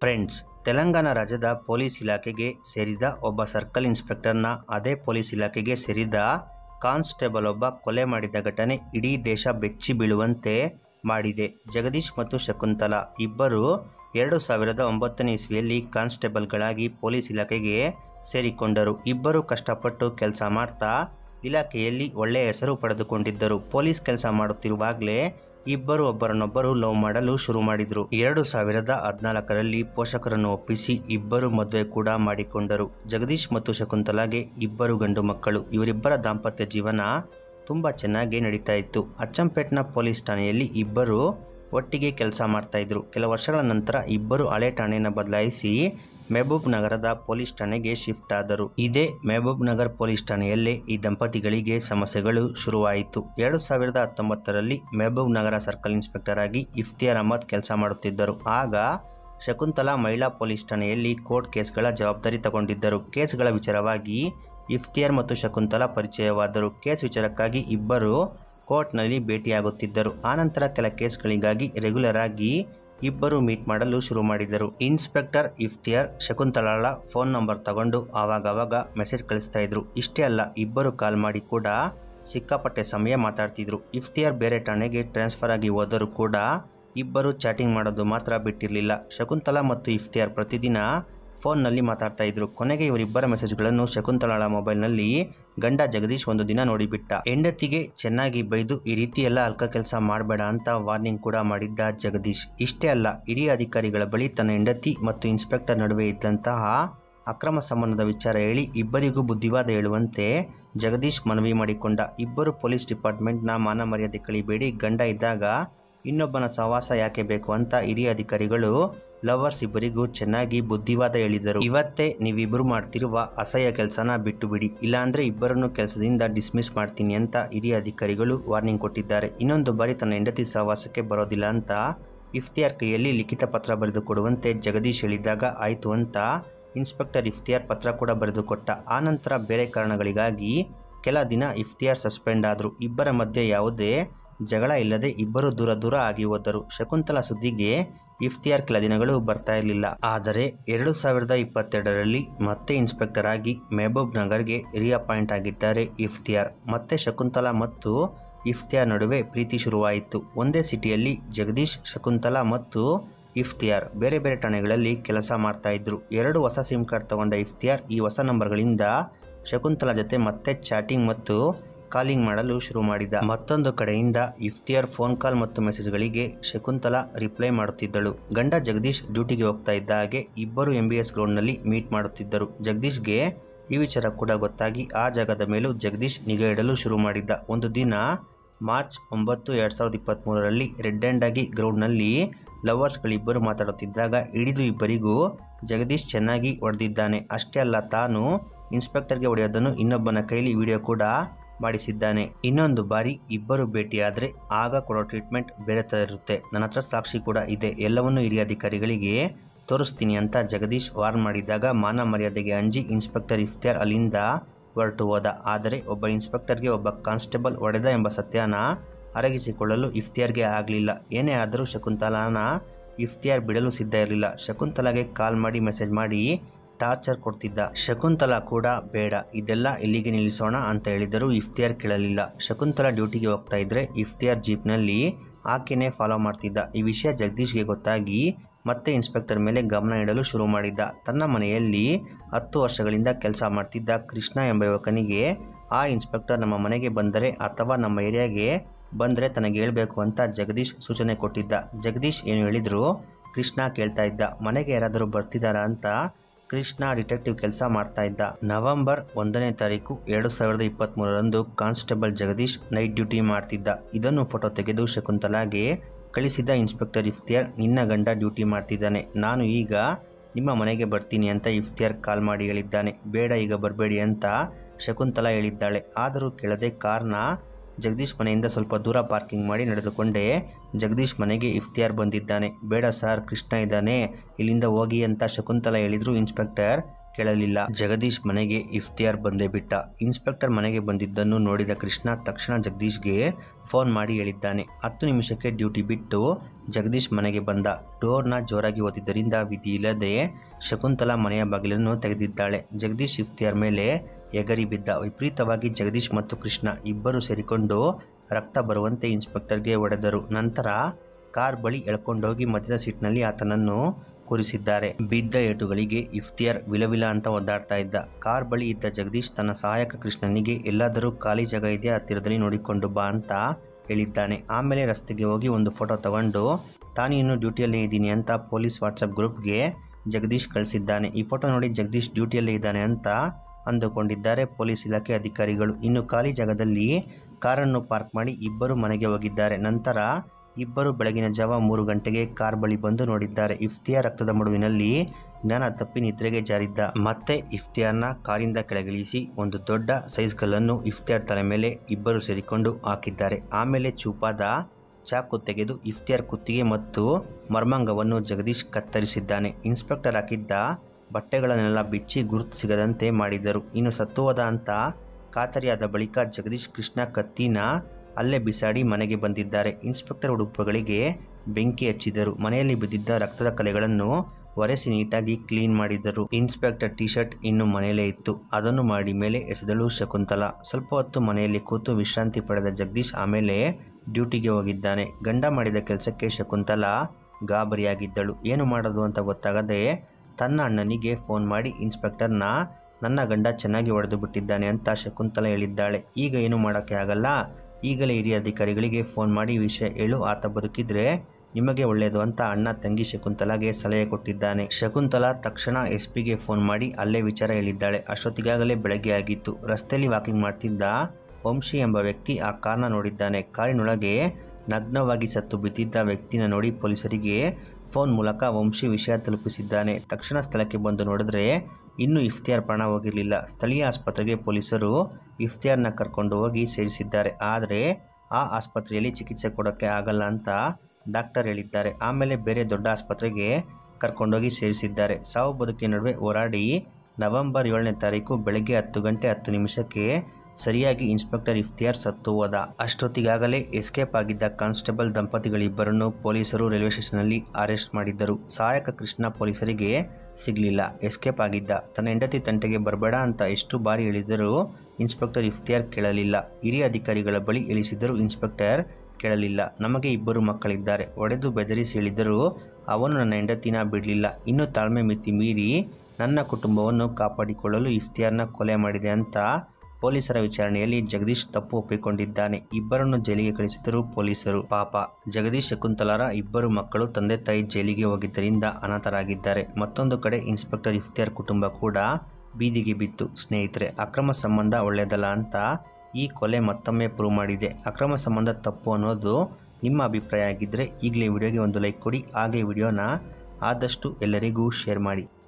friends Telangana ರಾಜ್ಯದ police ಇಲಾಖೆಗೆ ಸೇರಿದ ಒಬ್ಬ ಸರ್ಕಲ್ ಇನ್ಸ್ಪೆಕ್ಟರ್ನ ಅದೇ ಪೊಲೀಸ್ ಇಲಾಖೆಗೆ ಸೇರಿದ ಕಾನ್ಸ್ಟೇಬಲ್ ಒಬ್ಬ ಕೊಲೆ ಮಾಡಿದ ಘಟನೆ ಇಡೀ ದೇಶ ಬೆಚ್ಚಿ ಬೀಳುವಂತೆ ಮಾಡಿದೆ ಜಗದೀಶ್ ಮತ್ತು ಶಕುಂತಲಾ ಇಬ್ಬರು ಎರಡು ಸಾವಿರದ ಒಂಬತ್ತನೇ ಇಸ್ವಿಯಲ್ಲಿ ಕಾನ್ಸ್ಟೇಬಲ್ಗಳಾಗಿ ಪೊಲೀಸ್ ಇಲಾಖೆಗೆ ಸೇರಿಕೊಂಡರು ಇಬ್ಬರು ಕಷ್ಟಪಟ್ಟು ಕೆಲಸ ಮಾಡ್ತಾ ಇಲಾಖೆಯಲ್ಲಿ ಒಳ್ಳೆಯ ಹೆಸರು ಪಡೆದುಕೊಂಡಿದ್ದರು ಪೊಲೀಸ್ ಕೆಲಸ ಮಾಡುತ್ತಿರುವಾಗಲೇ ಇಬ್ಬರು ಒಬ್ಬರನ್ನೊಬ್ಬರು ಲವ್ ಮಾಡಲು ಶುರು ಮಾಡಿದ್ರು ಎರಡು ಸಾವಿರದ ಹದಿನಾಲ್ಕರಲ್ಲಿ ಪೋಷಕರನ್ನು ಒಪ್ಪಿಸಿ ಇಬ್ಬರು ಮದುವೆ ಕೂಡ ಮಾಡಿಕೊಂಡರು ಜಗದೀಶ್ ಮತ್ತು ಶಕುಂತಲಾಗೆ ಇಬ್ಬರು ಗಂಡು ಮಕ್ಕಳು ಇವರಿಬ್ಬರ ದಾಂಪತ್ಯ ಜೀವನ ತುಂಬ ಚೆನ್ನಾಗಿ ನಡೀತಾ ಇತ್ತು ಅಚ್ಚಂಪೇಟ್ನ ಪೊಲೀಸ್ ಠಾಣೆಯಲ್ಲಿ ಇಬ್ಬರು ಒಟ್ಟಿಗೆ ಕೆಲಸ ಮಾಡ್ತಾ ಇದ್ರು ಕೆಲ ವರ್ಷಗಳ ನಂತರ ಇಬ್ಬರು ಹಳೆ ಠಾಣೆಯನ್ನು ಬದಲಾಯಿಸಿ ಮೆಹಬೂಬ್ ನಗರದ ಪೊಲೀಸ್ ಠಾಣೆಗೆ ಶಿಫ್ಟ್ ಆದರು ಇದೇ ಮೆಹಬೂಬ್ ನಗರ್ ಪೊಲೀಸ್ ಠಾಣೆಯಲ್ಲೇ ಈ ದಂಪತಿಗಳಿಗೆ ಸಮಸ್ಯೆಗಳು ಶುರುವಾಯಿತು ಎರಡು ಸಾವಿರದ ಹತ್ತೊಂಬತ್ತರಲ್ಲಿ ಮೆಹಬೂಬ್ ನಗರ ಸರ್ಕಲ್ ಇನ್ಸ್ಪೆಕ್ಟರ್ ಆಗಿ ಇಫ್ತಿಯಾರ್ ಅಹಮದ್ ಕೆಲಸ ಮಾಡುತ್ತಿದ್ದರು ಆಗ ಶಕುಂತಲಾ ಮಹಿಳಾ ಪೊಲೀಸ್ ಠಾಣೆಯಲ್ಲಿ ಕೋರ್ಟ್ ಕೇಸ್ಗಳ ಜವಾಬ್ದಾರಿ ತಗೊಂಡಿದ್ದರು ಕೇಸ್ಗಳ ವಿಚಾರವಾಗಿ ಇಫ್ತಿಯಾರ್ ಮತ್ತು ಶಕುಂತಲಾ ಪರಿಚಯವಾದರು ಕೇಸ್ ವಿಚಾರಕ್ಕಾಗಿ ಇಬ್ಬರು ಕೋರ್ಟ್ನಲ್ಲಿ ಭೇಟಿಯಾಗುತ್ತಿದ್ದರು ಆನಂತರ ಕೆಲ ಕೇಸ್ಗಳಿಗಾಗಿ ರೆಗ್ಯುಲರ್ ಆಗಿ ಇಬ್ಬರು ಮೀಟ್ ಮಾಡಲು ಶುರು ಮಾಡಿದರು ಇನ್ಸ್ಪೆಕ್ಟರ್ ಇಫ್ತಿಯಾರ್ ಶಕುಂತಲಾಳ ಫೋನ್ ನಂಬರ್ ತಗೊಂಡು ಆವಾಗವಾಗ ಮೆಸೇಜ್ ಕಳಿಸ್ತಾ ಇದ್ರು ಇಷ್ಟೇ ಅಲ್ಲ ಇಬ್ಬರು ಕಾಲ್ ಮಾಡಿ ಕೂಡ ಸಿಕ್ಕಾಪಟ್ಟೆ ಸಮಯ ಮಾತಾಡ್ತಿದ್ರು ಇಫ್ತಿಯಾರ್ ಬೇರೆ ಠಾಣೆಗೆ ಟ್ರಾನ್ಸ್ಫರ್ ಆಗಿ ಹೋದರೂ ಕೂಡ ಇಬ್ಬರು ಚಾಟಿಂಗ್ ಮಾಡೋದು ಮಾತ್ರ ಬಿಟ್ಟಿರಲಿಲ್ಲ ಶಕುಂತಲಾ ಮತ್ತು ಇಫ್ತಿಯಾರ್ ಪ್ರತಿದಿನ ಫೋನ್ನಲ್ಲಿ ಮಾತಾಡ್ತಾ ಇದ್ರು ಕೊನೆಗೆ ಇವರಿಬ್ಬರ ಮೆಸೇಜ್ಗಳನ್ನು ಶಕುಂತಲಾಳ ಮೊಬೈಲ್ನಲ್ಲಿ ಗಂಡ ಜಗದೀಶ್ ಒಂದು ದಿನ ನೋಡಿಬಿಟ್ಟ ಹೆಂಡತಿಗೆ ಚೆನ್ನಾಗಿ ಬೈದು ಈ ರೀತಿ ಎಲ್ಲ ಅಲ್ಕ ಕೆಲಸ ಮಾಡಬೇಡ ಅಂತ ವಾರ್ನಿಂಗ್ ಕೂಡ ಮಾಡಿದ್ದ ಜಗದೀಶ್ ಇಷ್ಟೇ ಅಲ್ಲ ಹಿರಿಯ ಅಧಿಕಾರಿಗಳ ಬಳಿ ತನ್ನ ಹೆಂಡತಿ ಮತ್ತು ಇನ್ಸ್ಪೆಕ್ಟರ್ ನಡುವೆ ಇದ್ದಂತಹ ಅಕ್ರಮ ಸಂಬಂಧದ ವಿಚಾರ ಹೇಳಿ ಇಬ್ಬರಿಗೂ ಬುದ್ಧಿವಾದ ಹೇಳುವಂತೆ ಜಗದೀಶ್ ಮನವಿ ಮಾಡಿಕೊಂಡ ಇಬ್ಬರು ಪೊಲೀಸ್ ಡಿಪಾರ್ಟ್ಮೆಂಟ್ನ ಮಾನ ಮರ್ಯಾದೆ ಕಳಿಬೇಡಿ ಗಂಡ ಇದ್ದಾಗ ಇನ್ನೊಬ್ಬನ ಸಹವಾಸ ಯಾಕೆ ಬೇಕು ಅಂತ ಹಿರಿಯ ಅಧಿಕಾರಿಗಳು ಲವರ್ಸ್ ಇಬ್ಬರಿಗೂ ಚೆನ್ನಾಗಿ ಬುದ್ಧಿವಾದ ಹೇಳಿದರು ಇವತ್ತೇ ನೀವಿಬ್ಬರು ಮಾಡ್ತಿರುವ ಅಸಹ್ಯ ಕೆಲಸನ ಬಿಟ್ಟು ಬಿಡಿ ಇಲ್ಲಾಂದ್ರೆ ಇಬ್ಬರನ್ನು ಕೆಲಸದಿಂದ ಡಿಸ್ಮಿಸ್ ಮಾಡ್ತೀನಿ ಅಂತ ಹಿರಿಯ ಅಧಿಕಾರಿಗಳು ವಾರ್ನಿಂಗ್ ಕೊಟ್ಟಿದ್ದಾರೆ ಇನ್ನೊಂದು ಬಾರಿ ತನ್ನ ಹೆಂಡತಿ ಸಹವಾಸಕ್ಕೆ ಬರೋದಿಲ್ಲ ಅಂತ ಇಫ್ತಿಯಾರ್ ಕೈಯಲ್ಲಿ ಲಿಖಿತ ಪತ್ರ ಬರೆದು ಕೊಡುವಂತೆ ಜಗದೀಶ್ ಹೇಳಿದಾಗ ಆಯಿತು ಅಂತ ಇನ್ಸ್ಪೆಕ್ಟರ್ ಇಫ್ತಿಯಾರ್ ಪತ್ರ ಕೂಡ ಬರೆದುಕೊಟ್ಟ ಆನಂತರ ಬೇರೆ ಕಾರಣಗಳಿಗಾಗಿ ಕೆಲ ದಿನ ಇಫ್ತಿಯಾರ್ ಸಸ್ಪೆಂಡ್ ಆದರು ಇಬ್ಬರ ಮಧ್ಯೆ ಯಾವುದೇ ಜಗಳ ಇಲ್ಲದೆ ಇಬ್ಬರು ದೂರ ದೂರ ಆಗಿ ಹೋದರು ಶಕುಂತಲಾ ಸುದ್ದಿಗೆ ಇಫ್ತಿಯಾರ್ ಕೆಲ ದಿನಗಳು ಬರ್ತಾ ಇರಲಿಲ್ಲ ಆದರೆ ಎರಡು ಸಾವಿರದ ಇಪ್ಪತ್ತೆರಡರಲ್ಲಿ ಮತ್ತೆ ಇನ್ಸ್ಪೆಕ್ಟರ್ ಆಗಿ ಮೆಹಬೂಬ್ ನಗರ್ಗೆ ರಿಅಪಾಯಿಂಟ್ ಆಗಿದ್ದಾರೆ ಇಫ್ತಿಯಾರ್ ಮತ್ತೆ ಶಕುಂತಲಾ ಮತ್ತು ಇಫ್ತಿಯಾರ್ ನಡುವೆ ಪ್ರೀತಿ ಶುರುವಾಯಿತು ಒಂದೇ ಸಿಟಿಯಲ್ಲಿ ಜಗದೀಶ್ ಶಕುಂತಲಾ ಮತ್ತು ಇಫ್ತಿಯಾರ್ ಬೇರೆ ಬೇರೆ ಠಾಣೆಗಳಲ್ಲಿ ಕೆಲಸ ಮಾಡ್ತಾ ಇದ್ರು ಎರಡು ಹೊಸ ಸಿಮ್ ಕಾರ್ಡ್ ತಗೊಂಡ ಇಫ್ತಿಯಾರ್ ಈ ಹೊಸ ನಂಬರ್ಗಳಿಂದ ಶಕುಂತಲಾ ಜೊತೆ ಮತ್ತೆ ಚಾಟಿಂಗ್ ಮತ್ತು ಕಾಲಿಂಗ್ ಮಾಡಲು ಶುರು ಮಾಡಿದ ಮತ್ತೊಂದು ಕಡೆಯಿಂದ ಇಫ್ತಿಯಾರ್ ಫೋನ್ ಕಾಲ್ ಮತ್ತು ಮೆಸೇಜ್ಗಳಿಗೆ ಶಕುಂತಲಾ ರಿಪ್ಲೈ ಮಾಡುತ್ತಿದ್ದಳು ಗಂಡ ಜಗದೀಶ್ ಡ್ಯೂಟಿಗೆ ಹೋಗ್ತಾ ಇದ್ದ ಹಾಗೆ ಇಬ್ಬರು ಎಂ ಬಿ ಎಸ್ ಗ್ರೌಂಡ್ನಲ್ಲಿ ಮೀಟ್ ಮಾಡುತ್ತಿದ್ದರು ಜಗದೀಶ್ಗೆ ಈ ವಿಚಾರ ಕೂಡ ಗೊತ್ತಾಗಿ ಆ ಜಾಗದ ಮೇಲೂ ಜಗದೀಶ್ ನಿಗಾ ಇಡಲು ಶುರು ಮಾಡಿದ್ದ ಒಂದು ದಿನ ಮಾರ್ಚ್ ಒಂಬತ್ತು ಎರಡು ಸಾವಿರದ ಇಪ್ಪತ್ತ್ಮೂರರಲ್ಲಿ ರೆಡ್ ಹ್ಯಾಂಡ್ ಆಗಿ ಗ್ರೌಂಡ್ನಲ್ಲಿ ಲವರ್ಸ್ಗಳಿಬ್ಬರು ಮಾತಾಡುತ್ತಿದ್ದಾಗ ಹಿಡಿದು ಇಬ್ಬರಿಗೂ ಜಗದೀಶ್ ಚೆನ್ನಾಗಿ ಹೊಡೆದಿದ್ದಾನೆ ಅಷ್ಟೇ ಅಲ್ಲ ತಾನು ಇನ್ಸ್ಪೆಕ್ಟರ್ಗೆ ಹೊಡೆಯೋದನ್ನು ಇನ್ನೊಬ್ಬನ ಕೈಲಿ ವಿಡಿಯೋ ಕೂಡ ಮಾಡಿಸಿದ್ದಾನೆ ಇನ್ನೊಂದು ಬಾರಿ ಇಬ್ಬರು ಭೇಟಿಯಾದರೆ ಆಗ ಕೊಡೋ ಟ್ರೀಟ್ಮೆಂಟ್ ಬೇರೆ ಥರ ಇರುತ್ತೆ ನನ್ನ ಹತ್ರ ಸಾಕ್ಷಿ ಕೂಡ ಇದೆ ಎಲ್ಲವನ್ನೂ ಹಿರಿಯ ಅಧಿಕಾರಿಗಳಿಗೆ ತೋರಿಸ್ತೀನಿ ಅಂತ ಜಗದೀಶ್ ವಾರ್ನ್ ಮಾಡಿದಾಗ ಮಾನ ಮರ್ಯಾದೆಗೆ ಅಂಜಿ ಇನ್ಸ್ಪೆಕ್ಟರ್ ಇಫ್ತಿಯಾರ್ ಅಲ್ಲಿಂದ ಹೊರಟು ಹೋದ ಆದರೆ ಒಬ್ಬ ಇನ್ಸ್ಪೆಕ್ಟರ್ಗೆ ಒಬ್ಬ ಕಾನ್ಸ್ಟೇಬಲ್ ಹೊಡೆದ ಎಂಬ ಸತ್ಯನ ಅರಗಿಸಿಕೊಳ್ಳಲು ಇಫ್ತಿಯಾರ್ಗೆ ಆಗಲಿಲ್ಲ ಏನೇ ಆದರೂ ಶಕುಂತಲಾನ ಇಫ್ತಿಯಾರ್ ಬಿಡಲು ಸಿದ್ಧ ಇರಲಿಲ್ಲ ಶಕುಂತಲಾಗೆ ಕಾಲ್ ಮಾಡಿ ಮೆಸೇಜ್ ಮಾಡಿ ಟಾರ್ಚರ್ ಕೊಡ್ತಿದ್ದ ಶಕುಂತಲಾ ಕೂಡ ಬೇಡ ಇದೆಲ್ಲ ಇಲ್ಲಿಗೆ ನಿಲ್ಲಿಸೋಣ ಅಂತ ಹೇಳಿದರೂ ಇಫ್ತಿಯಾರ್ ಕೇಳಲಿಲ್ಲ ಶಕುಂತಲಾ ಡ್ಯೂಟಿಗೆ ಹೋಗ್ತಾ ಇದ್ರೆ ಇಫ್ತಿಯಾರ್ ಜೀಪ್ನಲ್ಲಿ ಆಕೆನೇ ಫಾಲೋ ಮಾಡ್ತಿದ್ದ ಈ ವಿಷಯ ಜಗದೀಶ್ಗೆ ಗೊತ್ತಾಗಿ ಮತ್ತೆ ಇನ್ಸ್ಪೆಕ್ಟರ್ ಮೇಲೆ ಗಮನ ಇಡಲು ಶುರು ಮಾಡಿದ್ದ ತನ್ನ ಮನೆಯಲ್ಲಿ ಹತ್ತು ವರ್ಷಗಳಿಂದ ಕೆಲಸ ಮಾಡ್ತಿದ್ದ ಕೃಷ್ಣ ಎಂಬ ಯುವಕನಿಗೆ ಆ ಇನ್ಸ್ಪೆಕ್ಟರ್ ನಮ್ಮ ಮನೆಗೆ ಬಂದರೆ ಅಥವಾ ನಮ್ಮ ಏರಿಯಾಗೆ ಬಂದರೆ ತನಗೆ ಹೇಳಬೇಕು ಅಂತ ಜಗದೀಶ್ ಸೂಚನೆ ಕೊಟ್ಟಿದ್ದ ಜಗದೀಶ್ ಏನು ಹೇಳಿದ್ರು ಕೃಷ್ಣ ಕೇಳ್ತಾ ಇದ್ದ ಮನೆಗೆ ಯಾರಾದರೂ ಬರ್ತಿದ್ದಾರಾ ಅಂತ ಕೃಷ್ಣ ಡಿಟೆಕ್ಟಿವ್ ಕೆಲಸ ಮಾಡ್ತಾ ಇದ್ದ ನವೆಂಬರ್ ಒಂದನೇ ತಾರೀಕು ಎರಡು ಸಾವಿರದ ಇಪ್ಪತ್ತ್ಮೂರರಂದು ಕಾನ್ಸ್ಟೇಬಲ್ ಜಗದೀಶ್ ನೈಟ್ ಡ್ಯೂಟಿ ಮಾಡ್ತಿದ್ದ ಇದನ್ನು ಫೋಟೋ ತೆಗೆದು ಶಕುಂತಲಾಗೆ ಕಳಿಸಿದ ಇನ್ಸ್ಪೆಕ್ಟರ್ ಇಫ್ತಿಯಾರ್ ನಿನ್ನ ಗಂಡ ಡ್ಯೂಟಿ ಮಾಡ್ತಿದ್ದಾನೆ ನಾನು ಈಗ ನಿಮ್ಮ ಮನೆಗೆ ಬರ್ತೀನಿ ಅಂತ ಇಫ್ತಿಯಾರ್ ಕಾಲ್ ಮಾಡಿ ಹೇಳಿದ್ದಾನೆ ಬೇಡ ಈಗ ಬರಬೇಡಿ ಅಂತ ಶಕುಂತಲಾ ಹೇಳಿದ್ದಾಳೆ ಆದರೂ ಕೇಳದೆ ಕಾರ್ನ ಜಗದೀಶ್ ಮನೆಯಿಂದ ಸ್ವಲ್ಪ ದೂರ ಪಾರ್ಕಿಂಗ್ ಮಾಡಿ ನಡೆದುಕೊಂಡೇ ಜಗದೀಶ್ ಮನೆಗೆ ಇಫ್ತಿಯಾರ್ ಬಂದಿದ್ದಾನೆ ಬೇಡ ಸರ್ ಕೃಷ್ಣ ಇದ್ದಾನೆ ಇಲ್ಲಿಂದ ಹೋಗಿ ಅಂತ ಶಕುಂತಲಾ ಹೇಳಿದ್ರು ಇನ್ಸ್ಪೆಕ್ಟರ್ ಕೇಳಲಿಲ್ಲ ಜಗದೀಶ್ ಮನೆಗೆ ಇಫ್ತಿಯಾರ್ ಬಂದೇ ಬಿಟ್ಟ ಇನ್ಸ್ಪೆಕ್ಟರ್ ಮನೆಗೆ ಬಂದಿದ್ದನ್ನು ನೋಡಿದ ಕೃಷ್ಣ ತಕ್ಷಣ ಜಗದೀಶ್ಗೆ ಫೋನ್ ಮಾಡಿ ಹೇಳಿದ್ದಾನೆ ಹತ್ತು ನಿಮಿಷಕ್ಕೆ ಡ್ಯೂಟಿ ಬಿಟ್ಟು ಜಗದೀಶ್ ಮನೆಗೆ ಬಂದ ಡೋರ್ನ ಜೋರಾಗಿ ಓದಿದ್ದರಿಂದ ವಿಧಿ ಇಲ್ಲದೆ ಶಕುಂತಲಾ ಮನೆಯ ಬಾಗಿಲನ್ನು ತೆಗೆದಿದ್ದಾಳೆ ಜಗದೀಶ್ ಇಫ್ತಿಯಾರ್ ಮೇಲೆ ಎಗರಿ ಬಿದ್ದ ವಿಪರೀತವಾಗಿ ಜಗದೀಶ್ ಮತ್ತು ಕೃಷ್ಣ ಇಬ್ಬರು ಸೇರಿಕೊಂಡು ರಕ್ತ ಬರುವಂತೆ ಇನ್ಸ್ಪೆಕ್ಟರ್ಗೆ ಹೊಡೆದರು ನಂತರ ಕಾರ್ ಬಳಿ ಎಳ್ಕೊಂಡೋಗಿ ಮಧ್ಯದ ಸೀಟ್ನಲ್ಲಿ ಆತನನ್ನು ಕೂರಿಸಿದ್ದಾರೆ ಬಿದ್ದ ಏಟುಗಳಿಗೆ ಇಫ್ತಿಯಾರ್ ವಿಲವಿಲ ಅಂತ ಒದ್ದಾಡ್ತಾ ಇದ್ದ ಕಾರ್ ಬಳಿ ಇದ್ದ ಜಗದೀಶ್ ತನ್ನ ಸಹಾಯಕ ಕೃಷ್ಣನಿಗೆ ಎಲ್ಲಾದರೂ ಖಾಲಿ ಜಾಗ ಇದೆಯಾ ಹತ್ತಿರದಲ್ಲಿ ನೋಡಿಕೊಂಡು ಬಾ ಅಂತ ಹೇಳಿದ್ದಾನೆ ಆಮೇಲೆ ರಸ್ತೆಗೆ ಹೋಗಿ ಒಂದು ಫೋಟೋ ತಗೊಂಡು ತಾನು ಇನ್ನು ಡ್ಯೂಟಿಯಲ್ಲೇ ಇದ್ದೀನಿ ಅಂತ ಪೊಲೀಸ್ ವಾಟ್ಸಪ್ ಗ್ರೂಪ್ಗೆ ಜಗದೀಶ್ ಕಳಿಸಿದ್ದಾನೆ ಈ ಫೋಟೋ ನೋಡಿ ಜಗದೀಶ್ ಡ್ಯೂಟಿಯಲ್ಲೇ ಇದ್ದಾನೆ ಅಂತ ಅಂದುಕೊಂಡಿದ್ದಾರೆ ಪೊಲೀಸ್ ಇಲಾಖೆ ಅಧಿಕಾರಿಗಳು ಇನ್ನು ಖಾಲಿ ಜಾಗದಲ್ಲಿ ಕಾರನ್ನು ಪಾರ್ಕ್ ಮಾಡಿ ಇಬ್ಬರು ಮನೆಗೆ ಹೋಗಿದ್ದಾರೆ ನಂತರ ಇಬ್ಬರು ಬೆಳಗಿನ ಜಾವ ಮೂರು ಗಂಟೆಗೆ ಕಾರ್ ಬಳಿ ಬಂದು ನೋಡಿದ್ದಾರೆ ಇಫ್ತಿಯಾರ್ ರಕ್ತದ ಮಡುವಿನಲ್ಲಿ ಜ್ಞಾನ ತಪ್ಪಿ ನಿದ್ರೆಗೆ ಜಾರಿದ್ದ ಮತ್ತೆ ಇಫ್ತಿಯಾರ್ನ ಕಾರಿಂದ ಕೆಳಗಿಳಿಸಿ ಒಂದು ದೊಡ್ಡ ಸೈಜ್ ಕಲ್ಲನ್ನು ಇಫ್ತಿಯಾರ್ ತಲೆ ಮೇಲೆ ಇಬ್ಬರು ಸೇರಿಕೊಂಡು ಹಾಕಿದ್ದಾರೆ ಆಮೇಲೆ ಚೂಪಾದ ಚಾಕು ತೆಗೆದು ಇಫ್ತಿಯಾರ್ ಕುತ್ತಿಗೆ ಮತ್ತು ಮರ್ಮಾಂಗವನ್ನು ಜಗದೀಶ್ ಕತ್ತರಿಸಿದ್ದಾನೆ ಇನ್ಸ್ಪೆಕ್ಟರ್ ಹಾಕಿದ್ದ ಬಟ್ಟೆಗಳನ್ನೆಲ್ಲ ಬಿಚ್ಚಿ ಗುರುತು ಸಿಗದಂತೆ ಮಾಡಿದರು ಇನ್ನು ಸತ್ತು ಹೋದ ಅಂತ ಖಾತರಿಯಾದ ಬಳಿಕ ಜಗದೀಶ್ ಕೃಷ್ಣ ಕತ್ತಿನ ಅಲ್ಲೇ ಬಿಸಾಡಿ ಮನೆಗೆ ಬಂದಿದ್ದಾರೆ ಇನ್ಸ್ಪೆಕ್ಟರ್ ಉಡುಪುಗಳಿಗೆ ಬೆಂಕಿ ಹಚ್ಚಿದರು ಮನೆಯಲ್ಲಿ ಬಿದ್ದಿದ್ದ ರಕ್ತದ ಕಲೆಗಳನ್ನು ಒರೆಸಿ ನೀಟಾಗಿ ಕ್ಲೀನ್ ಮಾಡಿದರು ಇನ್ಸ್ಪೆಕ್ಟರ್ ಟಿ ಶರ್ಟ್ ಇನ್ನು ಮನೆಯಲ್ಲೇ ಇತ್ತು ಅದನ್ನು ಮಾಡಿ ಮೇಲೆ ಎಸೆದಳು ಶಕುಂತಲಾ ಸ್ವಲ್ಪ ಹೊತ್ತು ಮನೆಯಲ್ಲಿ ಕೂತು ವಿಶ್ರಾಂತಿ ಪಡೆದ ಜಗದೀಶ್ ಆಮೇಲೆ ಡ್ಯೂಟಿಗೆ ಹೋಗಿದ್ದಾನೆ ಗಂಡ ಮಾಡಿದ ಕೆಲಸಕ್ಕೆ ಶಕುಂತಲಾ ಗಾಬರಿಯಾಗಿದ್ದಳು ಏನು ಮಾಡೋದು ಅಂತ ಗೊತ್ತಾಗದೆ ತನ್ನ ಅಣ್ಣನಿಗೆ ಫೋನ್ ಮಾಡಿ ಇನ್ಸ್ಪೆಕ್ಟರ್ನ ನನ್ನ ಗಂಡ ಚೆನ್ನಾಗಿ ಹೊಡೆದು ಬಿಟ್ಟಿದ್ದಾನೆ ಅಂತ ಶಕುಂತಲಾ ಹೇಳಿದ್ದಾಳೆ ಈಗ ಏನು ಮಾಡೋಕ್ಕೆ ಆಗಲ್ಲ ಈಗಲೇ ಹಿರಿಯ ಅಧಿಕಾರಿಗಳಿಗೆ ಫೋನ್ ಮಾಡಿ ವಿಷಯ ಹೇಳು ಆತ ಬದುಕಿದ್ರೆ ನಿಮಗೆ ಒಳ್ಳೆಯದು ಅಂತ ಅಣ್ಣ ತಂಗಿ ಶಕುಂತಲಾಗೆ ಸಲಹೆ ಕೊಟ್ಟಿದ್ದಾನೆ ಶಕುಂತಲಾ ತಕ್ಷಣ ಎಸ್ ಪಿಗೆ ಫೋನ್ ಮಾಡಿ ಅಲ್ಲೇ ವಿಚಾರ ಹೇಳಿದ್ದಾಳೆ ಅಷ್ಟೊತ್ತಿಗಾಗಲೇ ಬೆಳಗ್ಗೆ ಆಗಿತ್ತು ರಸ್ತೆಯಲ್ಲಿ ವಾಕಿಂಗ್ ಮಾಡ್ತಿದ್ದ ವಂಶಿ ಎಂಬ ವ್ಯಕ್ತಿ ಆ ಕಾರ್ನ ನೋಡಿದ್ದಾನೆ ಕಾರಿನೊಳಗೆ ನಗ್ನವಾಗಿ ಸತ್ತು ಬಿದ್ದಿದ್ದ ವ್ಯಕ್ತಿನ ನೋಡಿ ಪೊಲೀಸರಿಗೆ ಫೋನ್ ಮೂಲಕ ವಂಶಿ ವಿಷಯ ತಲುಪಿಸಿದ್ದಾನೆ ತಕ್ಷಣ ಸ್ಥಳಕ್ಕೆ ಬಂದು ನೋಡಿದ್ರೆ ಇನ್ನೂ ಇಫ್ತಿಯಾರ್ ಪ್ರಾಣ ಹೋಗಿರಲಿಲ್ಲ ಸ್ಥಳೀಯ ಆಸ್ಪತ್ರೆಗೆ ಪೊಲೀಸರು ಇಫ್ತಿಯಾರ್ನ ಕರ್ಕೊಂಡು ಹೋಗಿ ಸೇರಿಸಿದ್ದಾರೆ ಆದರೆ ಆ ಆಸ್ಪತ್ರೆಯಲ್ಲಿ ಚಿಕಿತ್ಸೆ ಕೊಡೋಕ್ಕೆ ಆಗಲ್ಲ ಅಂತ ಡಾಕ್ಟರ್ ಹೇಳಿದ್ದಾರೆ ಆಮೇಲೆ ಬೇರೆ ದೊಡ್ಡ ಆಸ್ಪತ್ರೆಗೆ ಕರ್ಕೊಂಡೋಗಿ ಸೇರಿಸಿದ್ದಾರೆ ಸಾವು ಬದುಕಿನ ನಡುವೆ ಹೋರಾಡಿ ನವೆಂಬರ್ ಏಳನೇ ತಾರೀಕು ಬೆಳಗ್ಗೆ ಹತ್ತು ಗಂಟೆ ಹತ್ತು ನಿಮಿಷಕ್ಕೆ ಸರಿಯಾಗಿ ಇನ್ಸ್ಪೆಕ್ಟರ್ ಇಫ್ತಿಯಾರ್ ಸತ್ತು ಹೋದ ಅಷ್ಟೊತ್ತಿಗಾಗಲೇ ಎಸ್ಕೇಪ್ ಆಗಿದ್ದ ಕಾನ್ಸ್ಟೇಬಲ್ ದಂಪತಿಗಳಿಬ್ಬರನ್ನು ಪೊಲೀಸರು ರೈಲ್ವೆ ಸ್ಟೇಷನ್ನಲ್ಲಿ ಅರೆಸ್ಟ್ ಮಾಡಿದ್ದರು ಸಹಾಯಕ ಕೃಷ್ಣ ಪೊಲೀಸರಿಗೆ ಸಿಗಲಿಲ್ಲ ಎಸ್ಕೇಪ್ ಆಗಿದ್ದ ತನ್ನ ಹೆಂಡತಿ ತಂಟೆಗೆ ಬರಬೇಡ ಅಂತ ಎಷ್ಟು ಬಾರಿ ಹೇಳಿದರೂ ಇನ್ಸ್ಪೆಕ್ಟರ್ ಇಫ್ತಿಯಾರ್ ಕೇಳಲಿಲ್ಲ ಹಿರಿಯ ಅಧಿಕಾರಿಗಳ ಬಳಿ ಇಳಿಸಿದರೂ ಇನ್ಸ್ಪೆಕ್ಟರ್ ಕೇಳಲಿಲ್ಲ ನಮಗೆ ಇಬ್ಬರು ಮಕ್ಕಳಿದ್ದಾರೆ ಒಡೆದು ಬೆದರಿಸಿ ಹೇಳಿದರೂ ಅವನು ನನ್ನ ಹೆಂಡತಿನ ಬಿಡಲಿಲ್ಲ ಇನ್ನೂ ತಾಳ್ಮೆ ಮಿತಿ ಮೀರಿ ನನ್ನ ಕುಟುಂಬವನ್ನು ಕಾಪಾಡಿಕೊಳ್ಳಲು ಇಫ್ತಿಯಾರ್ನ ಕೊಲೆ ಮಾಡಿದೆ ಅಂತ ಪೊಲೀಸರ ವಿಚಾರಣೆಯಲ್ಲಿ ಜಗದೀಶ್ ತಪ್ಪು ಒಪ್ಪಿಕೊಂಡಿದ್ದಾನೆ ಇಬ್ಬರನ್ನು ಜೈಲಿಗೆ ಕಳಿಸಿದರು ಪೊಲೀಸರು ಪಾಪ ಜಗದೀಶ್ ಶಕುಂತಲಾರ ಇಬ್ಬರು ಮಕ್ಕಳು ತಂದೆ ತಾಯಿ ಜೈಲಿಗೆ ಹೋಗಿದ್ದರಿಂದ ಅನಾಥರಾಗಿದ್ದಾರೆ ಮತ್ತೊಂದು ಕಡೆ ಇನ್ಸ್ಪೆಕ್ಟರ್ ಇಫ್ತಿಯಾರ್ ಕುಟುಂಬ ಕೂಡ ಬೀದಿಗೆ ಬಿತ್ತು ಸ್ನೇಹಿತರೆ ಅಕ್ರಮ ಸಂಬಂಧ ಒಳ್ಳೆಯದಲ್ಲ ಅಂತ ಈ ಕೊಲೆ ಮತ್ತೊಮ್ಮೆ ಪ್ರೂವ್ ಮಾಡಿದೆ ಅಕ್ರಮ ಸಂಬಂಧ ತಪ್ಪು ಅನ್ನೋದು ನಿಮ್ಮ ಅಭಿಪ್ರಾಯ ಆಗಿದ್ದರೆ ಈಗಲೇ ವಿಡಿಯೋಗೆ ಒಂದು ಲೈಕ್ ಕೊಡಿ ಹಾಗೆ ವಿಡಿಯೋನ ಆದಷ್ಟು ಎಲ್ಲರಿಗೂ ಶೇರ್ ಮಾಡಿ